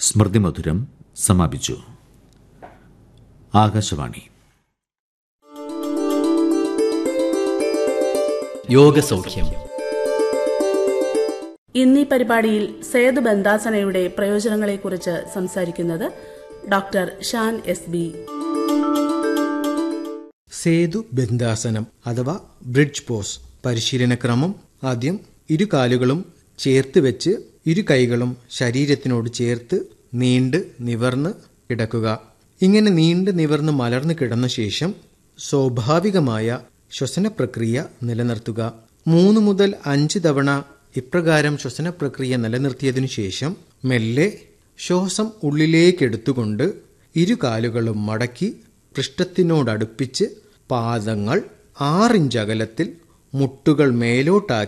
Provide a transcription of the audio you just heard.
സ്മൃതിമധുരം സമാപിച്ചു ആകാശവാണി യോഗസൗഖ്യം ഇന്നീ പരിപാടിയിൽ സേതു ബന്ദാസനയുടെ പ്രയോജനങ്ങളെക്കുറിച്ച് സംസാരിക്കുന്നത് doctor Shan S B Sethu ബന്ധാസനം അഥവാ ബ്രിഡ്ജ് പോസ് പരിശീലനക്രമം ആദ്യം ഇരു കാലുകളും ചേർത്ത് വെച്ച് ഇരു കൈകളും ശരീരത്തിനോട് ചേർത്ത് നീണ്ട് നിവർന്ന് കിടക്കുക ഇങ്ങനെ നീണ്ട് നിവർന്ന് മലർന്നു കിടന്ന ശേഷം സ്വാഭാവികമായ ശ്വസന പ്രക്രിയ നിലനിർത്തുക മൂന്ന് മുതൽ അഞ്ച് തവണ ഇപ്രകാരം ശ്വസന പ്രക്രിയ നിലനിർത്തിയതിനു ശേഷം മെല്ലെ ശ്വാസം ഉള്ളിലേക്കെടുത്തുകൊണ്ട് ഇരു കാലുകളും മടക്കി പൃഷ്ഠത്തിനോടടുപ്പിച്ച് പാദങ്ങൾ ആറിഞ്ച് അകലത്തിൽ മുട്ടുകൾ മേലോട്ടാക്കി